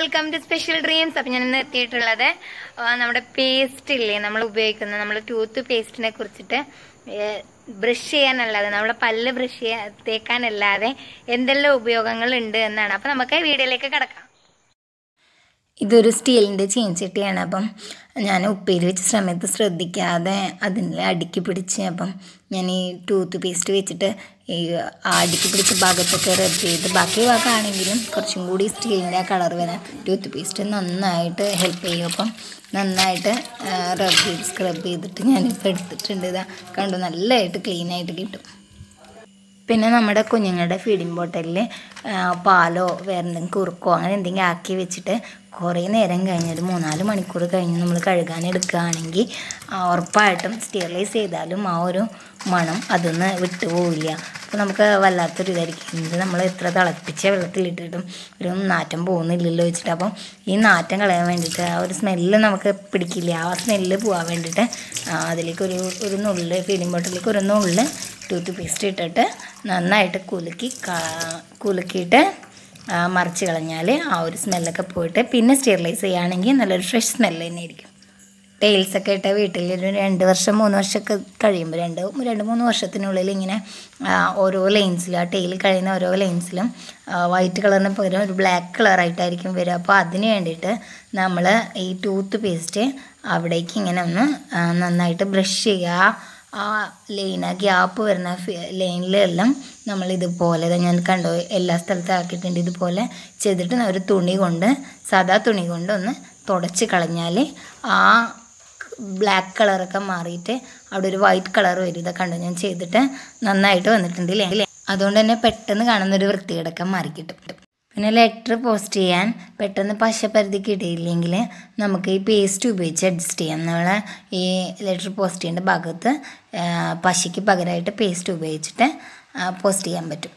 welcome to special dreams അപ്പം ഞാൻ ഇന്ന് എത്തിയിട്ടുള്ളത് ആ, നമ്മുടെ പേസ്റ്റ് ഇല്ലേ നമ്മൾ ഉപയോഗിക്കുന്ന നമ്മൾ ടൂത്ത് പേസ്റ്റിനെ കുറിച്ചിട്ട് ബ്രഷ് ചെയ്യാനല്ലാതെ നമ്മളെ പല്ല് ബ്രഷ് ചെയ്യാൻ തേക്കാനല്ലാതെ എന്തെല്ലാം ഉപയോഗങ്ങൾ ഉണ്ട് എന്നാണ് അപ്പം നമുക്ക് വീഡിയോയിലേക്ക് കിടക്കാം ഇതൊരു സ്റ്റീലിൻ്റെ ചീൻചട്ടിയാണ് അപ്പം ഞാൻ ഉപ്പേരി വെച്ച സമയത്ത് ശ്രദ്ധിക്കാതെ അതിൽ അടുക്കി പിടിച്ച് അപ്പം ഞാൻ ഈ ടൂത്ത് പേസ്റ്റ് വെച്ചിട്ട് ഈ ആ അടുക്കി പിടിച്ച ഭാഗത്തൊക്കെ റബ്ബ് ചെയ്ത് ബാക്കി ഭാഗമാണെങ്കിലും കുറച്ചും കൂടി സ്റ്റീലിൻ്റെ ആ കളർ വരാൻ ടൂത്ത് പേസ്റ്റ് നന്നായിട്ട് ഹെൽപ്പ് ചെയ്യും അപ്പം നന്നായിട്ട് റബ്ബ് ചെയ്ത് സ്ക്രബ് ചെയ്തിട്ട് ഞാനിപ്പോൾ എടുത്തിട്ടുണ്ട് ഇതാ കണ്ടു നല്ലതായിട്ട് ക്ലീനായിട്ട് കിട്ടും പിന്നെ നമ്മുടെ കുഞ്ഞുങ്ങളുടെ ഫീഡിങ് ബോട്ടലിൽ പാലോ വേറെ എന്തെങ്കിലും കുറുക്കോ അങ്ങനെ എന്തെങ്കിലും ആക്കി വെച്ചിട്ട് കുറേ നേരം കഴിഞ്ഞൊരു മൂന്നാല് മണിക്കൂർ കഴിഞ്ഞ് നമ്മൾ കഴുകാൻ എടുക്കുകയാണെങ്കിൽ ഉറപ്പായിട്ടും സ്റ്റെറിലൈസ് ചെയ്താലും ആ ഒരു മണം അതിന്ന് വിട്ടുപോവില്ല അപ്പോൾ നമുക്ക് വല്ലാത്തൊരു ഇതായിരിക്കും ഇത് നമ്മൾ എത്ര തിളപ്പിച്ച വെള്ളത്തിലിട്ടിട്ടും ഒരു നാറ്റം പോകുന്നില്ലല്ലോ വെച്ചിട്ട് അപ്പം ഈ നാറ്റം കളയാൻ വേണ്ടിയിട്ട് ആ ഒരു സ്മെല്ല് നമുക്ക് പിടിക്കില്ല ആ സ്മെല്ല് പോകാൻ വേണ്ടിയിട്ട് ആ, അതിലേക്ക് ഒരു ഒരു നുള്ളിൽ ഫീഡിങ് ബോട്ടിലേക്ക് ഒരു നുള്ളിൽ ടൂത്ത് പേസ്റ്റ് ഇട്ടിട്ട് നന്നായിട്ട് കുലുക്കി ക- കുലുക്കിയിട്ട് ആ, മറിച്ച് കളഞ്ഞാൽ ആ ഒരു സ്മെല്ലൊക്കെ പോയിട്ട് പിന്നെ സ്റ്റെറിലൈസ് ചെയ്യുകയാണെങ്കിൽ നല്ലൊരു ഫ്രഷ് സ്മെല്ല് തന്നെ ആയിരിക്കും ടൈൽസൊക്കെ ഇട്ട വീട്ടിൽ ഒരു രണ്ട് വർഷം മൂന്ന് വർഷമൊക്കെ കഴിയുമ്പോൾ രണ്ട് രണ്ട് മൂന്ന് വർഷത്തിനുള്ളിൽ ഇങ്ങനെ ആ, ഓരോ ലൈൻസിലും ആ ടൈൽ കഴിയുന്ന ഓരോ ലൈൻസിലും വൈറ്റ് കളറിന് പകരം ഒരു ബ്ലാക്ക് കളറായിട്ടായിരിക്കും വരിക അപ്പോൾ അതിന് വേണ്ടിയിട്ട് നമ്മൾ ഈ ടൂത്ത് പേസ്റ്റ് അവിടേക്ക് ഇങ്ങനെ ഒന്ന് ആ, നന്നായിട്ട് ബ്രഷ് ചെയ്യുക ആ ലൈൻ ആ ഗ്യാപ്പ് വരുന്ന ലൈനിലെല്ലാം നമ്മൾ ഇതുപോലെ ദാ ഞാൻ കണ്ടു എല്ലാ സ്ഥലത്തും ആക്കിയിട്ടുണ്ട് ഇതുപോലെ ചെയ്തിട്ട് ഒരു തുണി കൊണ്ട് സാധാ തുണി കൊണ്ട് ഒന്ന് തുടച്ച് കളഞ്ഞാൽ ആ ബ്ലാക്ക് കളറൊക്കെ മാറിയിട്ട് അവിടെ ഒരു വൈറ്റ് കളർ വരും ഇതൊക്കെ കണ്ടു ഞാൻ ചെയ്തിട്ട് നന്നായിട്ട് വന്നിട്ടുണ്ട് ഇല്ലേ അതുകൊണ്ട് തന്നെ പെട്ടെന്ന് കാണുന്ന ഒരു വൃത്തികേടൊക്കെ മാറിക്കിട്ടും പിന്നെ ലെറ്റർ പോസ്റ്റ് ചെയ്യാൻ പെട്ടെന്ന് പശപ്പരുതിക്ക് ഇടയില്ലെങ്കിൽ നമുക്ക് ഈ പേസ്റ്റ് ഉപയോഗിച്ച് അഡ്ജസ്റ്റ് ചെയ്യാം നമ്മൾ ഈ ലെറ്റർ പോസ്റ്റ് ചെയ്യേണ്ട ഭാഗത്ത് ആ, പശയ്ക്ക് പകരമായിട്ട് പേസ്റ്റ് ഉപയോഗിച്ചിട്ട് പോസ്റ്റ് ചെയ്യാൻ പറ്റും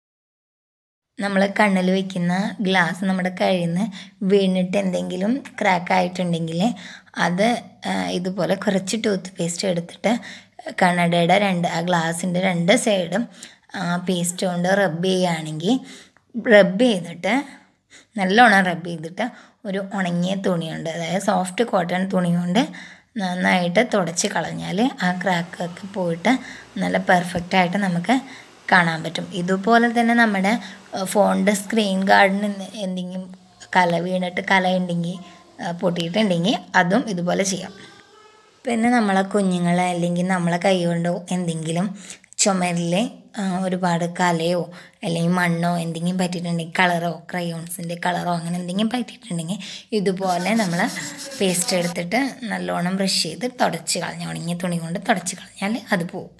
നമ്മൾ കണ്ണിൽ വയ്ക്കുന്ന ഗ്ലാസ് നമ്മുടെ കയ്യിൽ നിന്ന് വീണിട്ട് എന്തെങ്കിലും ക്രാക്ക് ആയിട്ടുണ്ടെങ്കിൽ അത് ആ, ഇതുപോലെ കുറച്ച് ടൂത്ത് പേസ്റ്റ് എടുത്തിട്ട് കണ്ണടയുടെ രണ്ട് ആ ഗ്ലാസിൻ്റെ രണ്ട് സൈഡും പേസ്റ്റ് കൊണ്ട് റബ്ബ് ചെയ്യുകയാണെങ്കിൽ റബ്ബ് ചെയ്തിട്ട് നല്ലോണം റബ്ബ് ചെയ്തിട്ട് ഒരു ഉണങ്ങിയ തുണിയുണ്ട് അതായത് സോഫ്റ്റ് കോട്ടൺ തുണി കൊണ്ട് നന്നായിട്ട് തുടച്ച് കളഞ്ഞാൽ ആ ക്രാക്കൊക്കെ പോയിട്ട് നല്ല പെർഫെക്റ്റായിട്ട് നമുക്ക് കാണാൻ പറ്റും ഇതുപോലെ തന്നെ നമ്മുടെ ഫോണിൻ്റെ സ്ക്രീൻ ഗാർഡിന് എന്തെങ്കിലും കല വീണിട്ട് കല ഉണ്ടെങ്കിൽ പൊട്ടിയിട്ടുണ്ടെങ്കിൽ അതും ഇതുപോലെ ചെയ്യാം പിന്നെ നമ്മളെ കുഞ്ഞുങ്ങളെ അല്ലെങ്കിൽ നമ്മളെ കൈ കൊണ്ടോ എന്തെങ്കിലും ചുമരിൽ ഒരുപാട് കലയോ അല്ലെങ്കിൽ മണ്ണോ എന്തെങ്കിലും പറ്റിയിട്ടുണ്ടെങ്കിൽ കളറോ ക്രയോൺസിൻ്റെ കളറോ അങ്ങനെ എന്തെങ്കിലും പറ്റിയിട്ടുണ്ടെങ്കിൽ ഇതുപോലെ നമ്മൾ പേസ്റ്റ് എടുത്തിട്ട് നല്ലോണം ബ്രഷ് ചെയ്ത് തുടച്ച് കളഞ്ഞ ഉണങ്ങിയ തുണി കൊണ്ട് തുടച്ച് കളഞ്ഞാൽ അത് പോവും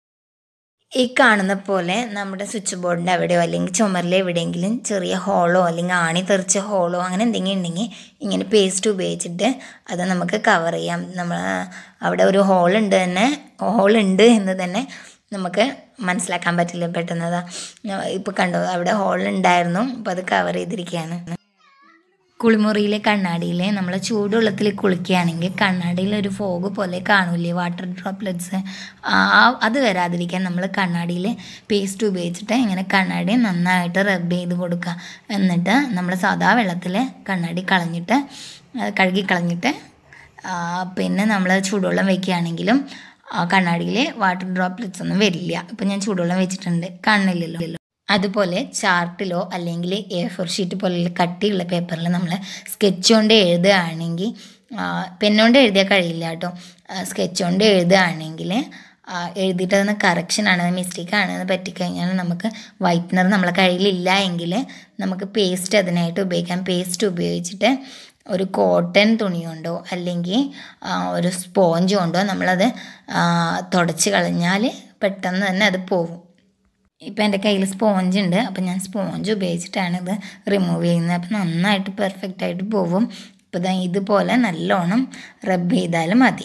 ഈ കാണുന്ന പോലെ നമ്മുടെ സ്വിച്ച് ബോർഡിൻ്റെ അവിടെയോ അല്ലെങ്കിൽ ചുമരിൽ എവിടെയെങ്കിലും ചെറിയ ഹോളോ അല്ലെങ്കിൽ ആണി തെറിച്ച ഹോളോ അങ്ങനെ എന്തെങ്കിലും ഉണ്ടെങ്കിൽ ഇങ്ങനെ പേസ്റ്റ് ഉപയോഗിച്ചിട്ട് അത് നമുക്ക് കവർ ചെയ്യാം നമ്മൾ അവിടെ ഒരു ഹോൾ ഉണ്ട് തന്നെ ഹോൾ ഉണ്ട് എന്ന് തന്നെ നമുക്ക് മനസ്സിലാക്കാൻ പറ്റില്ല പെട്ടെന്ന് ഇപ്പോൾ കണ്ടോ അവിടെ ഹോൾ ഉണ്ടായിരുന്നു അപ്പോൾ അത് കവർ ചെയ്തിരിക്കുകയാണ് കുളിമുറിയിലെ കണ്ണാടിയിൽ നമ്മൾ ചൂടുവെള്ളത്തിൽ കുളിക്കുകയാണെങ്കിൽ കണ്ണാടിയിൽ ഒരു ഫോഗ് പോലെ കാണൂലേ വാട്ടർ ഡ്രോപ്ലെറ്റ്സ് അത് വരാതിരിക്കാൻ നമ്മൾ കണ്ണാടിയിൽ പേസ്റ്റ് ഉപയോഗിച്ചിട്ട് ഇങ്ങനെ കണ്ണാടി നന്നായിട്ട് റബ്ബ് ചെയ്ത് കൊടുക്കുക എന്നിട്ട് നമ്മൾ സാധാ വെള്ളത്തിൽ കണ്ണാടി കളഞ്ഞിട്ട് അത് കഴുകി കളഞ്ഞിട്ട് ആ, പിന്നെ നമ്മൾ ചൂടുവെള്ളം വയ്ക്കുകയാണെങ്കിലും ആ കണ്ണാടിയിൽ വാട്ടർ ഡ്രോപ്ലെറ്റ്സ് ഒന്നും വരില്ല ഇപ്പം ഞാൻ ചൂടുവെള്ളം വെച്ചിട്ടുണ്ട് കാണില്ലല്ലോ അതുപോലെ ചാർട്ടിലോ അല്ലെങ്കിൽ എ ഫോർ ഷീറ്റ് പോലെയുള്ള കട്ടിയുള്ള പേപ്പറിൽ നമ്മൾ സ്കെച്ച് കൊണ്ട് എഴുതുകയാണെങ്കിൽ പെന്നുകൊണ്ട് എഴുതിയാൽ കഴിയില്ല കേട്ടോ സ്കെച്ച് കൊണ്ട് എഴുതുകയാണെങ്കിൽ ആ, എഴുതിയിട്ട് അതൊന്ന് കറക്ഷനാണ് മിസ്റ്റേക്ക് ആണെന്ന് പറ്റിക്കഴിഞ്ഞാൽ നമുക്ക് വൈറ്റ്നർ നമ്മളെ കയ്യിലില്ല എങ്കിൽ നമുക്ക് പേസ്റ്റ് അതിനായിട്ട് ഉപയോഗിക്കാം പേസ്റ്റ് ഉപയോഗിച്ചിട്ട് ഒരു കോട്ടൺ തുണി കൊണ്ടോ അല്ലെങ്കിൽ ആ, ഒരു സ്പോഞ്ച് കൊണ്ടോ നമ്മളത് ആ, തുടച്ച് കളഞ്ഞാൽ പെട്ടെന്ന് തന്നെ അത് പോകും ഇപ്പം എൻ്റെ കയ്യിൽ സ്പോഞ്ച് ഉണ്ട് അപ്പം ഞാൻ സ്പോഞ്ച് ഉപയോഗിച്ചിട്ടാണ് ഇത് റിമൂവ് ചെയ്യുന്നത് അപ്പം നന്നായിട്ട് പെർഫെക്റ്റ് ആയിട്ട് പോവും ഇപ്പം ദാ ഇതുപോലെ നല്ലോണം റബ്ബ് ചെയ്താലും മതി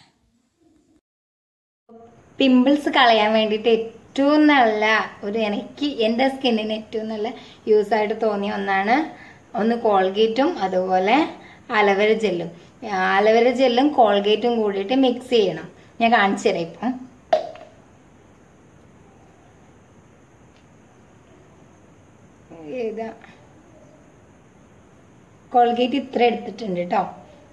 പിമ്പിൾസ് കളയാൻ വേണ്ടിയിട്ട് ഏറ്റവും നല്ല ഒരു എനിക്ക് എൻ്റെ സ്കിന്നിന് ഏറ്റവും നല്ല യൂസ് ആയിട്ട് തോന്നിയ ഒന്നാണ് ഒന്ന് കോൾഗേറ്റും അതുപോലെ അലവര ജെല്ലും അലവര ജെല്ലും കോൾഗേറ്റും കൂടിയിട്ട് മിക്സ് ചെയ്യണം ഞാൻ കാണിച്ചു തരാം ഇപ്പം ഏതാ കോൾഗേറ്റ് ഇത്ര എടുത്തിട്ടുണ്ട് കേട്ടോ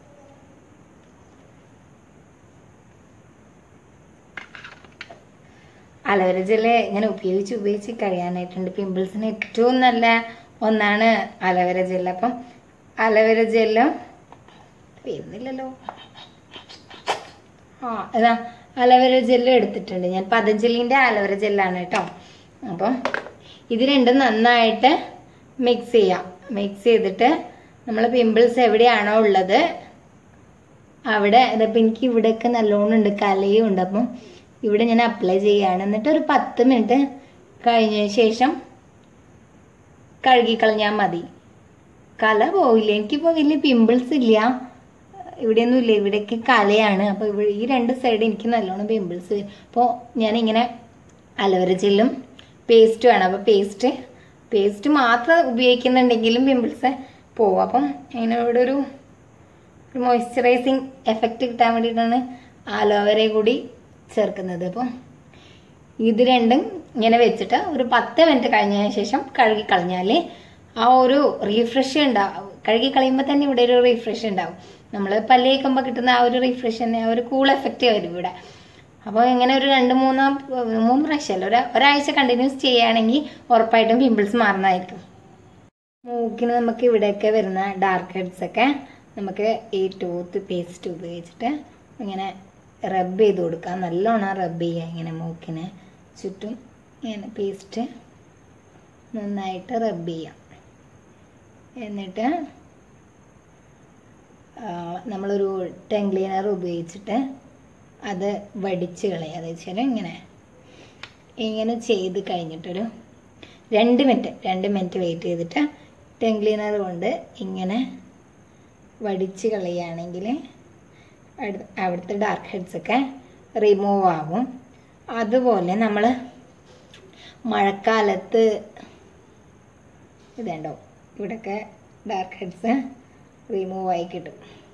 അലവര ജെല്ല് ഞാൻ ഉപയോഗിച്ച് ഉപയോഗിച്ച് കഴിയാനായിട്ടുണ്ട് പിമ്പിൾസിന് ഏറ്റവും നല്ല ഒന്നാണ് അലവര ജെല്ല് അപ്പം അലവര ജെല്ലും വരുന്നില്ലല്ലോ ആ ഇതാ അലവര ജെല്ല് എടുത്തിട്ടുണ്ട് ഞാൻ പതഞ്ജലിൻ്റെ അലവര ജെല്ലാണ് കേട്ടോ അപ്പം ഇത് രണ്ടും നന്നായിട്ട് മിക്സ് ചെയ്യാം മിക്സ് ചെയ്തിട്ട് നമ്മൾ പിമ്പിൾസ് എവിടെയാണോ ഉള്ളത് അവിടെ ഇതിപ്പോൾ എനിക്ക് ഇവിടെയൊക്കെ നല്ലോണം ഉണ്ട് കലയും ഉണ്ട് അപ്പം ഇവിടെ ഞാൻ അപ്ലൈ ചെയ്യാണ് എന്നിട്ട് ഒരു പത്ത് മിനിറ്റ് കഴിഞ്ഞതിന് ശേഷം കഴുകിക്കളഞ്ഞാൽ മതി കല പോവില്ല എനിക്കിപ്പോൾ വലിയ പിമ്പിൾസ് ഇല്ല ഇവിടെയൊന്നും ഇല്ല ഇവിടേക്ക് കലയാണ് അപ്പോൾ ഇവിടെ ഈ രണ്ട് സൈഡ് എനിക്ക് നല്ലോണം പിമ്പിൾസ് വരും അപ്പോൾ ഞാനിങ്ങനെ അലവര ജെല്ലും പേസ്റ്റും ആണ് അപ്പോൾ പേസ്റ്റ് പേസ്റ്റ് മാത്രം ഉപയോഗിക്കുന്നുണ്ടെങ്കിലും പിമ്പിൾസ് പോവും അപ്പം അതിന് ഇവിടെ ഒരു ഒരു മോയ്സ്ചറൈസിങ് എഫക്റ്റ് കിട്ടാൻ വേണ്ടിയിട്ടാണ് ആലോവേര കൂടി ചേർക്കുന്നത് അപ്പം ഇത് രണ്ടും ഇങ്ങനെ വെച്ചിട്ട് ഒരു പത്ത് മിനിറ്റ് കഴിഞ്ഞതിന് ശേഷം കഴുകി കളഞ്ഞാൽ ആ ഒരു റീഫ്രഷ് ഉണ്ടാവും കഴുകി കളയുമ്പോൾ തന്നെ ഇവിടെ ഒരു റീഫ്രഷ് ഉണ്ടാവും നമ്മൾ പല്ല് തേക്കുമ്പോൾ കിട്ടുന്ന ആ ഒരു റീഫ്രഷ് തന്നെ ആ ഒരു കൂൾ എഫക്റ്റ് വരും ഇവിടെ അപ്പോൾ ഇങ്ങനെ ഒരു രണ്ട് മൂന്ന് മൂന്ന് പ്രാവശ്യമല്ല ഒരു ഒരാഴ്ച കണ്ടിന്യൂസ് ചെയ്യുകയാണെങ്കിൽ ഉറപ്പായിട്ടും പിമ്പിൾസ് മാറുന്നതായിരിക്കും മൂക്കിന് നമുക്ക് ഇവിടെയൊക്കെ വരുന്ന ഡാർക്ക് ഹെഡ്സ് ഒക്കെ നമുക്ക് ഈ ടൂത്ത് പേസ്റ്റ് ഉപയോഗിച്ചിട്ട് ഇങ്ങനെ റബ്ബ് ചെയ്ത് കൊടുക്കാം നല്ലോണം റബ്ബ് ചെയ്യുക ഇങ്ങനെ മൂക്കിന് ചുറ്റും ഇങ്ങനെ പേസ്റ്റ് നന്നായിട്ട് റബ്ബ് ചെയ്യാം എന്നിട്ട് ആ, നമ്മളൊരു ടങ് ക്ലീനർ ഉപയോഗിച്ചിട്ട് അത് വടിച്ച് കളയുക അത് വെച്ചാൽ ഇങ്ങനെ ഇങ്ങനെ ചെയ്ത് കഴിഞ്ഞിട്ടൊരു രണ്ട് മിനിറ്റ് രണ്ട് മിനിറ്റ് വെയിറ്റ് ചെയ്തിട്ട് ടങ് ക്ലീനർ കൊണ്ട് ഇങ്ങനെ വടിച്ച് കളയുകയാണെങ്കിൽ അടു- അവിടുത്തെ ഡാർക്ക് ഹെഡ്സ് ഒക്കെ റിമൂവ് ആവും അതുപോലെ നമ്മൾ മഴക്കാലത്ത് ഇതുണ്ടോ ഇവിടെയൊക്കെ ഡാർക്ക് ഹെഡ്സ് റിമൂവ് ആയി കിട്ടും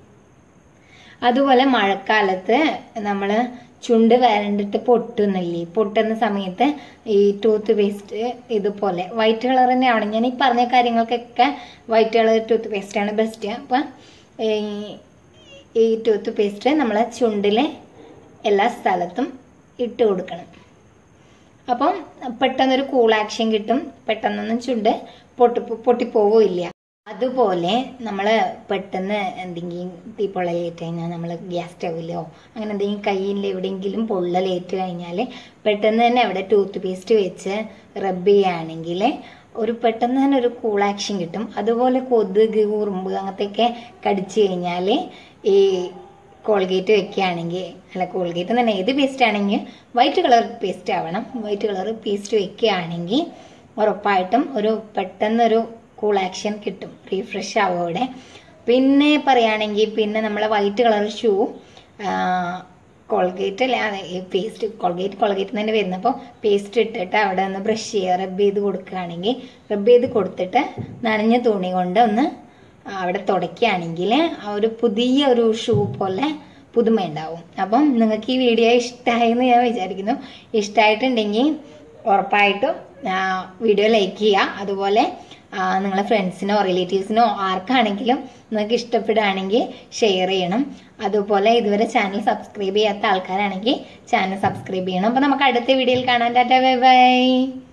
അതുപോലെ മഴക്കാലത്ത് നമ്മൾ ചുണ്ട് വരണ്ടിട്ട് പൊട്ടുന്നില്ലേ പൊട്ടുന്ന സമയത്ത് ഈ ടൂത്ത് പേസ്റ്റ് ഇതുപോലെ വൈറ്റ് കളർ തന്നെയാണ് ഞാൻ ഈ പറഞ്ഞ കാര്യങ്ങൾക്കൊക്കെ വൈറ്റ് കളർ ടൂത്ത് പേസ്റ്റാണ് ബെസ്റ്റ് അപ്പം ഈ- ഈ ടൂത്ത് പേസ്റ്റ് നമ്മൾ ചുണ്ടിലെ എല്ലാ സ്ഥലത്തും ഇട്ട് കൊടുക്കണം അപ്പം പെട്ടെന്നൊരു കൂൾ ആക്ഷൻ കിട്ടും പെട്ടെന്നൊന്നും ചുണ്ട് പൊട്ടി പൊട്ടിപ്പോവില്ല അതുപോലെ നമ്മൾ പെട്ടെന്ന് എന്തെങ്കിലും തീ പൊള്ളലേറ്റ് കഴിഞ്ഞാൽ നമ്മൾ ഗ്യാസ് സ്റ്റവിലോ അങ്ങനെ എന്തെങ്കിലും കയ്യിൽ എവിടെയെങ്കിലും പൊള്ളലേറ്റ് കഴിഞ്ഞാൽ പെട്ടെന്ന് തന്നെ അവിടെ ടൂത്ത് പേസ്റ്റ് വെച്ച് റബ്ബ് ചെയ്യുകയാണെങ്കിൽ ഒരു പെട്ടെന്ന് തന്നെ ഒരു കൂൾ ആക്ഷൻ കിട്ടും അതുപോലെ കൊതുക് ഉറുമ്പ് അങ്ങനത്തെയൊക്കെ കടിച്ചു കഴിഞ്ഞാൽ ഈ കോൾഗേറ്റ് വെക്കുകയാണെങ്കിൽ അല്ല കോൾഗേറ്റ് തന്നെ ഏത് പേസ്റ്റ് ആണെങ്കിൽ വൈറ്റ് കളർ പേസ്റ്റ് ആവണം വൈറ്റ് കളർ പേസ്റ്റ് വെക്കുകയാണെങ്കിൽ ഉറപ്പായിട്ടും ഒരു പെട്ടെന്നൊരു കൂൾ ആക്ഷൻ കിട്ടും റീഫ്രഷ് ആവും അവിടെ പിന്നെ പറയുകയാണെങ്കിൽ പിന്നെ നമ്മളെ വൈറ്റ് കളർ ഷൂ കോൾഗേറ്റ് അല്ല അതെ, ഈ പേസ്റ്റ് കോൾഗേറ്റ് കോൾഗേറ്റ് തന്നെ വരുന്നപ്പോൾ പേസ്റ്റ് ഇട്ടിട്ട് അവിടെ ഒന്ന് ബ്രഷ് ചെയ്യുക റബ്ബ് ചെയ്ത് കൊടുക്കുകയാണെങ്കിൽ റബ്ബ് ചെയ്ത് കൊടുത്തിട്ട് നനഞ്ഞ തുണി കൊണ്ട് ഒന്ന് അവിടെ തുടയ്ക്കുകയാണെങ്കിൽ ആ ഒരു പുതിയ ഒരു ഷൂ പോലെ പുതുമ ഉണ്ടാവും അപ്പം നിങ്ങൾക്ക് ഈ വീഡിയോ ഇഷ്ടമായെന്ന് ഞാൻ വിചാരിക്കുന്നു ഇഷ്ടമായിട്ടുണ്ടെങ്കിൽ ഉറപ്പായിട്ടും ആ, വീഡിയോ ലൈക്ക് ചെയ്യുക അതുപോലെ ആ, നിങ്ങളെ ഫ്രണ്ട്സിനോ റിലേറ്റീവ്സിനോ ആർക്കാണെങ്കിലും നിങ്ങൾക്ക് ഇഷ്ടപ്പെടുകയാണെങ്കിൽ ഷെയർ ചെയ്യണം അതുപോലെ ഇതുവരെ ചാനൽ സബ്സ്ക്രൈബ് ചെയ്യാത്ത ആൾക്കാരാണെങ്കിൽ ചാനൽ സബ്സ്ക്രൈബ് ചെയ്യണം അപ്പോൾ നമുക്ക് അടുത്ത വീഡിയോയിൽ കാണാൻ ടാറ്റ ബൈ ബൈ